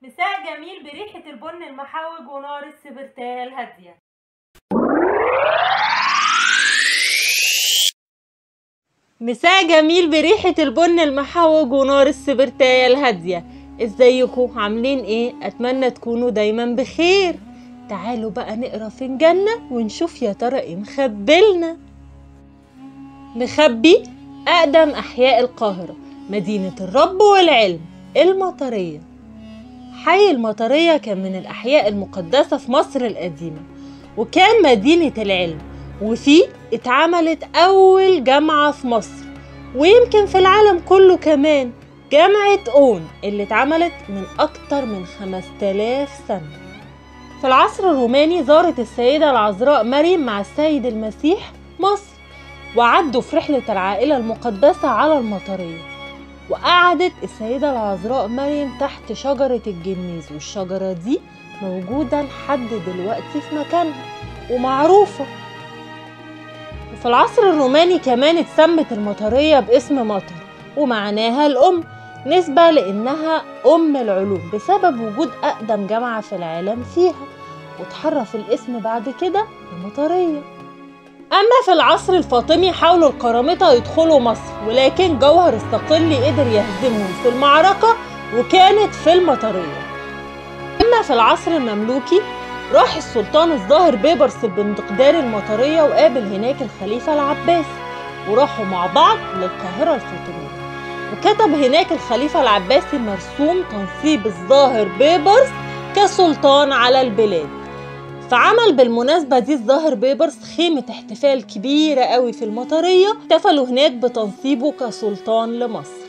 مساء جميل بريحة البن المحوج ونار السبرتال هادية مساء جميل بريحة البن المحوج ونار السبرتاية الهادية ازيكم عاملين ايه اتمنى تكونوا دايما بخير تعالوا بقى نقرا فنجاننا ونشوف يا ترى ايه مخبلنا مخبي اقدم احياء القاهرة مدينة الرب والعلم المطرية حي المطرية كان من الأحياء المقدسة في مصر القديمة وكان مدينة العلم وفيه اتعملت أول جامعة في مصر ويمكن في العالم كله كمان جامعة أون اللي اتعملت من أكتر من 5000 سنة في العصر الروماني زارت السيدة العذراء مريم مع السيد المسيح مصر وعدوا في رحلة العائلة المقدسة على المطرية وقعدت السيدة العذراء مريم تحت شجرة الجميز والشجرة دي موجودة لحد دلوقتي في مكانها ومعروفة وفي العصر الروماني كمان اتسمت المطرية باسم مطر ومعناها الأم نسبة لأنها أم العلوم بسبب وجود أقدم جامعة في العالم فيها وتحرف الاسم بعد كده لمطرية أما في العصر الفاطمي حاولوا القرامطة يدخلوا مصر ولكن جوهر الصقلي قدر يهزمهم في المعركة وكانت في المطرية أما في العصر المملوكي راح السلطان الظاهر بيبرس بندقدار المطرية وقابل هناك الخليفة العباسي وراحوا مع بعض للقاهرة الفاطمية وكتب هناك الخليفة العباسي مرسوم تنصيب الظاهر بيبرس كسلطان على البلاد فعمل بالمناسبة دي الظاهر بيبرس خيمة احتفال كبيرة قوي في المطرية احتفلوا هناك بتنصيبه كسلطان لمصر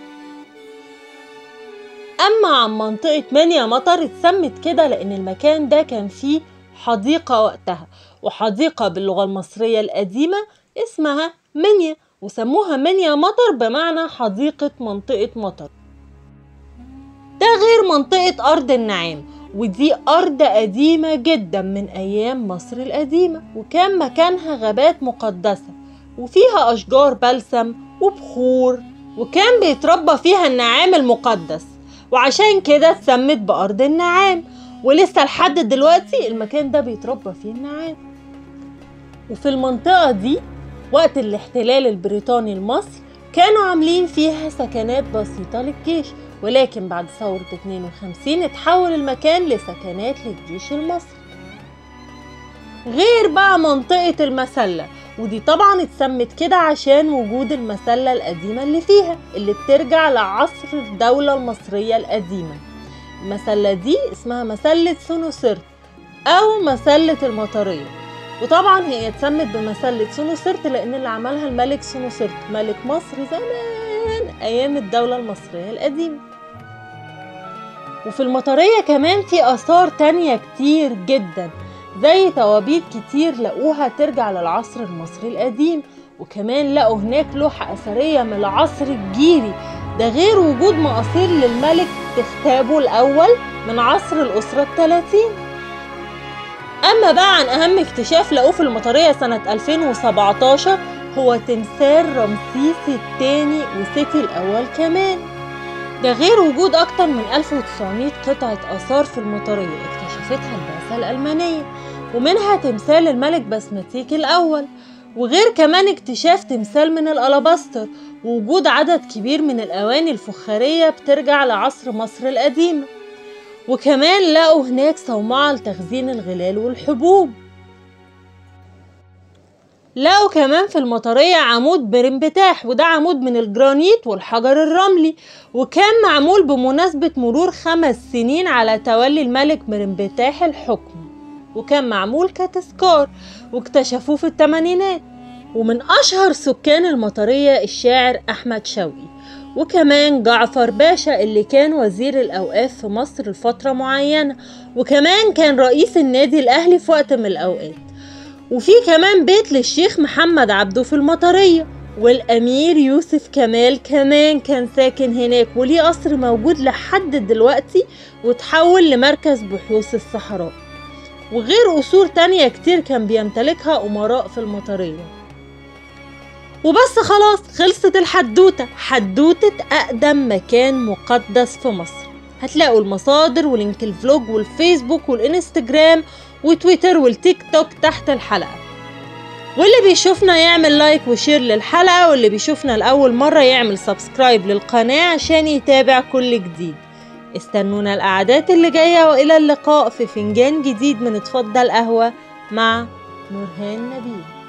أما عن منطقة منيا مطر اتسمت كده لأن المكان ده كان فيه حديقة وقتها وحديقة باللغة المصرية القديمة اسمها منيا وسموها منيا مطر بمعنى حديقة منطقة مطر ده غير منطقة أرض النعام ودي أرض قديمة جدا من أيام مصر القديمة وكان مكانها غابات مقدسة وفيها أشجار بلسم وبخور وكان بيتربى فيها النعام المقدس وعشان كده اتسمت بأرض النعام ولسه لحد دلوقتي المكان ده بيتربى فيه النعام وفي المنطقة دي وقت الاحتلال البريطاني لمصر كانوا عاملين فيها سكنات بسيطة للجيش ولكن بعد ثورة 52 اتحول المكان لسكنات للجيش المصري غير بقى منطقة المسلة ودي طبعا اتسمت كده عشان وجود المسلة القديمة اللي فيها اللي بترجع لعصر الدولة المصرية القديمة المسلة دي اسمها مسلة سونوسرت أو مسلة المطرية وطبعا هي اتسمت بمسلة سونوسرت لأن اللي عملها الملك سونوسرت ملك مصر زمان أيام الدولة المصرية القديمة وفي المطرية كمان في آثار تانية كتير جدا زي توابيت كتير لقوها ترجع للعصر المصري القديم وكمان لقوا هناك لوحة أثرية من العصر الجيري ده غير وجود مقاصير للملك تختابه الأول من عصر الأسرة الثلاثين أما بقى عن أهم اكتشاف لقوه في المطرية سنة 2017 هو تمثال رمسيس الثاني وسيتي الأول كمان ده غير وجود أكتر من 1900 قطعة آثار في المطرية اكتشفتها البعثة الألمانية ومنها تمثال الملك بسمتيك الأول وغير كمان اكتشاف تمثال من الألاباستر ووجود عدد كبير من الأواني الفخارية بترجع لعصر مصر القديمة وكمان لقوا هناك صومعة لتخزين الغلال والحبوب لقوا كمان في المطرية عمود برمبتاح وده عمود من الجرانيت والحجر الرملي وكان معمول بمناسبة مرور خمس سنين على تولي الملك مرمبتاح الحكم وكان معمول كتذكار واكتشفوه في الثمانينات ومن أشهر سكان المطرية الشاعر أحمد شوقي وكمان جعفر باشا اللي كان وزير الأوقاف في مصر لفترة معينة وكمان كان رئيس النادي الأهلي في وقت من الأوقات وفي كمان بيت للشيخ محمد عبده في المطرية والأمير يوسف كمال كمان كان ساكن هناك وليه قصر موجود لحد دلوقتي وتحول لمركز بحوث الصحراء وغير قصور تانية كتير كان بيمتلكها أمراء في المطرية وبس خلاص خلصت الحدوتة حدوتة أقدم مكان مقدس في مصر هتلاقوا المصادر ولينك الفلوج والفيسبوك والانستجرام وتويتر والتيك توك تحت الحلقة واللي بيشوفنا يعمل لايك وشير للحلقة واللي بيشوفنا لأول مرة يعمل سبسكرايب للقناة عشان يتابع كل جديد استنونا القعدات اللي جاية وإلى اللقاء في فنجان جديد من اتفضل قهوة مع نورهان نبيل